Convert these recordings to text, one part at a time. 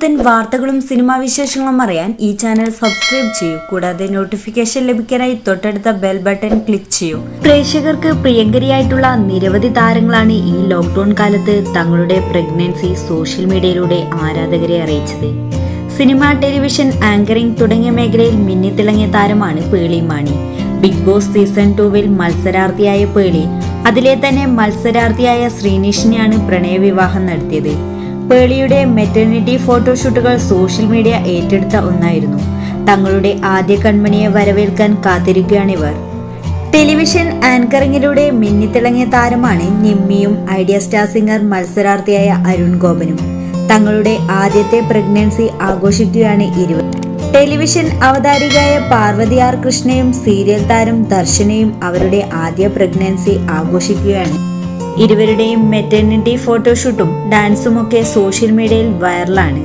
പുത്തൻ വാർത്തകളും സിനിമാ വിശേഷങ്ങളും അറിയാൻ ഈ ചാനൽ സബ്സ്ക്രൈബ് ചെയ്യൂ കൂടാതെ നോട്ടിഫിക്കേഷൻ ലഭിക്കാനായി തൊട്ടടുത്ത ബെൽ ബട്ടൺ ക്ലിക്ക് ചെയ്യൂ പ്രേക്ഷകർക്ക് പ്രിയങ്കരിയായിട്ടുള്ള നിരവധി താരങ്ങളാണ് ഈ ലോക്ക്ഡൌൺ കാലത്ത് തങ്ങളുടെ പ്രഗ്നൻസി സോഷ്യൽ മീഡിയയിലൂടെ ആരാധകരെ അറിയിച്ചത് സിനിമ ടെലിവിഷൻ ആങ്കറിംഗ് തുടങ്ങിയ മേഖലയിൽ മിന്നിത്തിളങ്ങിയ താരമാണ് Pearle Maaney big boss season ടൂവിൽ മത്സരാർത്ഥിയായ പേളി അതിലെ തന്നെ മത്സരാർത്ഥിയായ ശ്രീനിഷിനെയാണ് പ്രണയവിവാഹം നടത്തിയത് പേളിയുടെ മെറ്റർണിറ്റി ഫോട്ടോഷൂട്ടുകൾ സോഷ്യൽ മീഡിയ ഏറ്റെടുത്ത ഒന്നായിരുന്നു തങ്ങളുടെ ആദ്യ കൺമണിയെ വരവേൽക്കാൻ കാത്തിരിക്കുകയാണിവർ ടെലിവിഷൻ ആങ്കറിംഗിലൂടെ മിന്നിത്തിളങ്ങിയ താരമാണ് നിമ്മിയും ഐഡിയ സ്റ്റാർ സിംഗർ മത്സരാർത്ഥിയായ അരുൺ ഗോപനും തങ്ങളുടെ ആദ്യത്തെ പ്രഗ്നൻസി ആഘോഷിക്കുകയാണ് ഇരുവർ ടെലിവിഷൻ അവതാരികയായ പാർവതി ആർ കൃഷ്ണയും സീരിയൽ താരം ദർശനയും അവരുടെ ആദ്യ പ്രഗ്നൻസി ആഘോഷിക്കുകയാണ് ഇരുവരുടെയും മെറ്റർണിറ്റി ഫോട്ടോഷൂട്ടും ഡാൻസും ഒക്കെ സോഷ്യൽ മീഡിയയിൽ വൈറലാണ്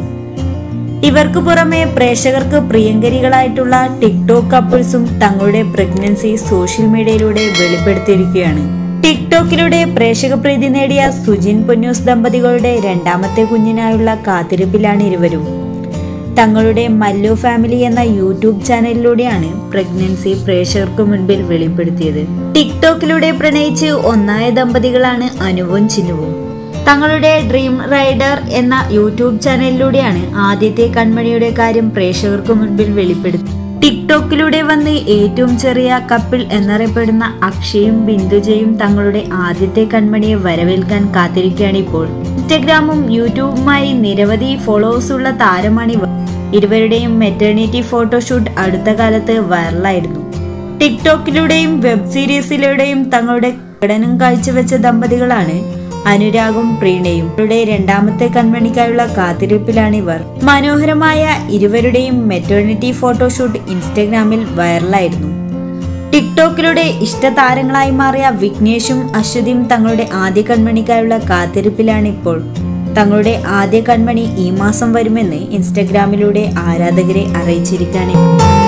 ഇവർക്ക് പുറമെ പ്രേക്ഷകർക്ക് പ്രിയങ്കരികളായിട്ടുള്ള ടിക്ടോക്ക് കപ്പിൾസും തങ്ങളുടെ പ്രഗ്നൻസി സോഷ്യൽ മീഡിയയിലൂടെ വെളിപ്പെടുത്തിയിരിക്കുകയാണ് ടിക്ടോക്കിലൂടെ പ്രേക്ഷക പ്രീതി നേടിയ സുജിൻ പൊന്നൂസ് ദമ്പതികളുടെ രണ്ടാമത്തെ കുഞ്ഞിനായുള്ള കാത്തിരിപ്പിലാണ് ഇരുവരും തങ്ങളുടെ മല്ലു ഫാമിലി എന്ന യൂട്യൂബ് ചാനലിലൂടെയാണ് പ്രഗ്നൻസി പ്രേക്ഷകർക്ക് മുൻപിൽ വെളിപ്പെടുത്തിയത് ടിക്ടോക്കിലൂടെ പ്രണയിച്ച് ഒന്നായ ദമ്പതികളാണ് അനുവും ചിന്നുവും തങ്ങളുടെ ഡ്രീം റൈഡർ എന്ന യൂട്യൂബ് ചാനലിലൂടെയാണ് ആദ്യത്തെ കൺമണിയുടെ കാര്യം പ്രേക്ഷകർക്ക് മുൻപിൽ വെളിപ്പെടുത്തി ടിക്ടോക്കിലൂടെ വന്ന് ഏറ്റവും ചെറിയ കപ്പിൾ എന്നറിയപ്പെടുന്ന അക്ഷയും ബിന്ദുജയും തങ്ങളുടെ ആദ്യത്തെ കൺമണിയെ വരവേൽക്കാൻ കാത്തിരിക്കുകയാണ് ഇപ്പോൾ ഇൻസ്റ്റഗ്രാമും യൂട്യൂബുമായി നിരവധി ഫോളോവേഴ്സ് ഉള്ള താരമാണിവർ ഇരുവരുടെയും മെറ്റേണിറ്റി ഫോട്ടോഷൂട്ട് അടുത്ത കാലത്ത് വൈറലായിരുന്നു ടിക്ടോക്കിലൂടെയും വെബ് സീരീസിലൂടെയും തങ്ങളുടെ പ്രകടനം കാഴ്ചവെച്ച ദമ്പതികളാണ് അനുരാഗും പ്രീണയും ഇവരുടെ രണ്ടാമത്തെ കൺമണിക്കായുള്ള കാത്തിരിപ്പിലാണിവർ മനോഹരമായ ഇരുവരുടെയും മെറ്റേണിറ്റി ഫോട്ടോഷൂട്ട് ഇൻസ്റ്റഗ്രാമിൽ വൈറലായിരുന്നു ടിക്ടോക്കിലൂടെ ഇഷ്ടതാരങ്ങളായി മാറിയ വിഘ്നേഷും അശ്വതിയും തങ്ങളുടെ ആദ്യ കൺമണിക്കായുള്ള കാത്തിരിപ്പിലാണ് ഇപ്പോൾ തങ്ങളുടെ ആദ്യ കൺമണി ഈ മാസം വരുമെന്ന് ഇൻസ്റ്റഗ്രാമിലൂടെ ആരാധകരെ അറിയിച്ചിരിക്കുകയാണ്